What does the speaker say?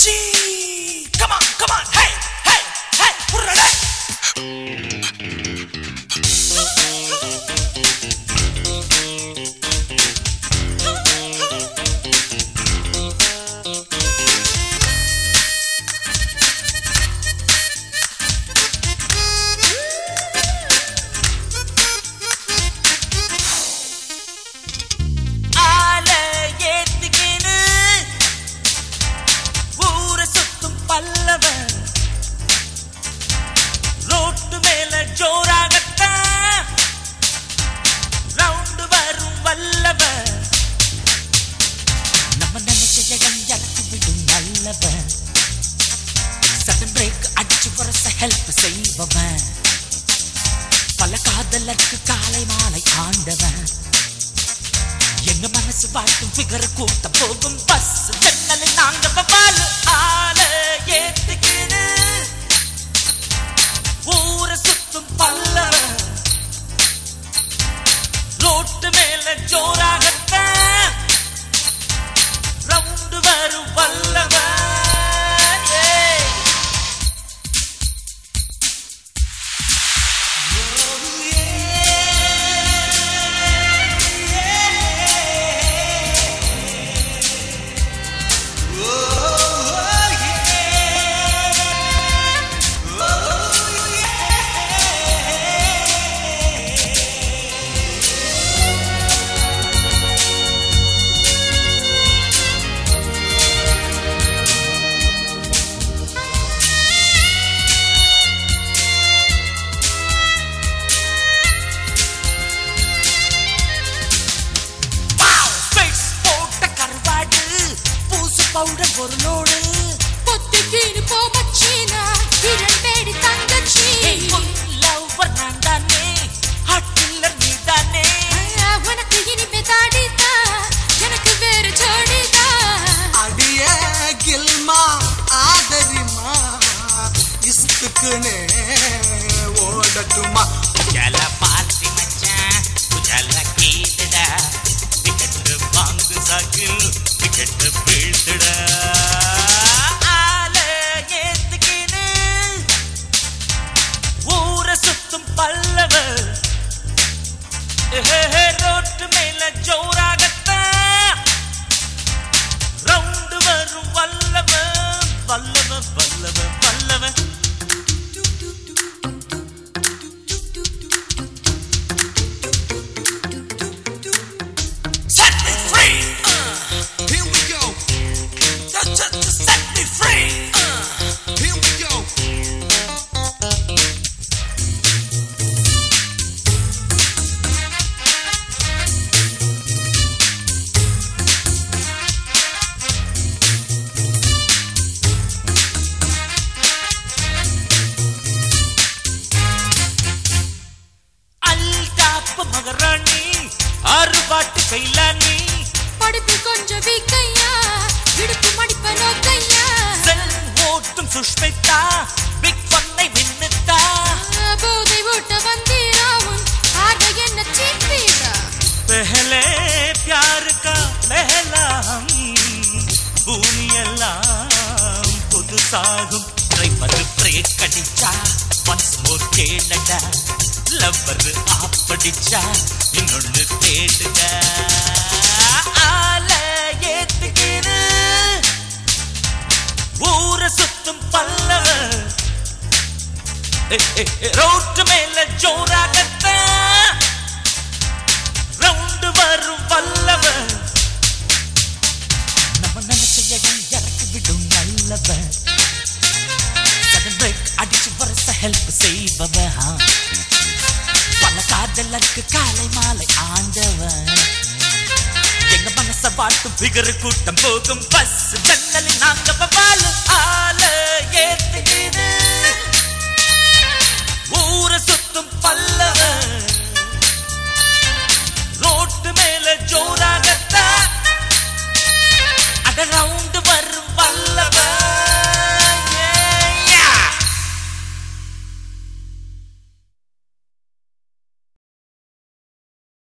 தங்கச்சி come on come on ஹே ஹே ஹே புர்ரடே ஆல ஏத்திக்கின்னு ஊரை சுத்தும் பல்லவன் ரோட்டு மேல ஜோராகத்தான் ரவுண்டு வரும் வல்லவன் நம்ம நினைச்ச இடம் இறக்கி விடும் நல்லவன் சடன் பிரேக் அடிச்சு வரச ஹெல்ப் செய்பவன் பல காதலருக்கு காலை மாலை ஆண்டவன் எங்க மனசு வாட்டும் ஃபிகர் கூட்ட போகும் பஸ் ஜன்னலில் நாங்க பவாலு ஆள ஏத்துக்கிடு ஊரை சுத்தும் பல்லவ ரோட்டு மேல ஜோராகத்தான் ரவுண்டு வரும் வல்லவ ஏய் Face போட்ட கருவாடு பூசு பவுடர் பொருளோடு பொத்திக்கின்னு போ மச்சீனா கிரண் பேடி தங்கச்சி லவ்வர் நான் தானே ஹாட் கில்லர் நீ தானே ஆ, உனக்கு இனிமே தாடிதா எனக்கு வேறு ஜோடிதா அடிய கில்மா ஆதரிமா இஸ்துக்குனே ஓடட்டுமா ஜல பார்த்தி மச்சான் ஜல கேட்டுடா டிக்கெட் வாங்கு சாக்கில் டிக்கெட் வீழ்த்துடா ஆல ஏத்துக்கின்னு ஊரை சுத்தும் பல்லவ ரோட்டு மேல ஜோராகத்தான் ரவுண்டு வரும் வல்லவ வல்லவ வல்லவ வல்லவ Set me free! Uh, Here we go, just, just, just set me free! Uh. here we go. அல்டாப்பு மகராணி அறுபாட்டு கைலானி படிப்பு கொஞ்சம் வீக்கையா இடுப்பு மடிப்ப நோக்கையா செல் ஓட்டும் சுஷ்மிதா பிக் பண்ணை விண்ணுத்தா ஆ, போதை ஓட்ட வந்தீராவும் ஆக என்ன சீப்பீரா पहले प्यार का पहला हम பூமி எல்லாம் புதுசாகும் டிரைவர் பிரேக் அடிச்சா ஒன்ஸ் மோர் கேளடா லவ்வர் ஆப்படிச்சா இன்னொன்னு தேடுங்க ஆல ஏத்துக்கிறு ஊரை சுத்தும் பல்லவ ரோட்டு மேல ஜோராகத்தான் ரவுண்டு வரும் வல்லவன் நம்ம நினைச்ச இடம் இறக்கி விடும் நல்லவன் சடன் பிரேக் அடிச்சு வரச ஹெல்ப் செய்பவன் பல காதலருக்கு காலை மாலை ஆண்டவன் எங்க மனச பாட்டும் பிகரு கூட்டம் போகும் பஸ் ஜன்னலில் நாங்க பவாலு ஆல ஏத்துக்கிது ஊரை சுத்தும் பல்லவன்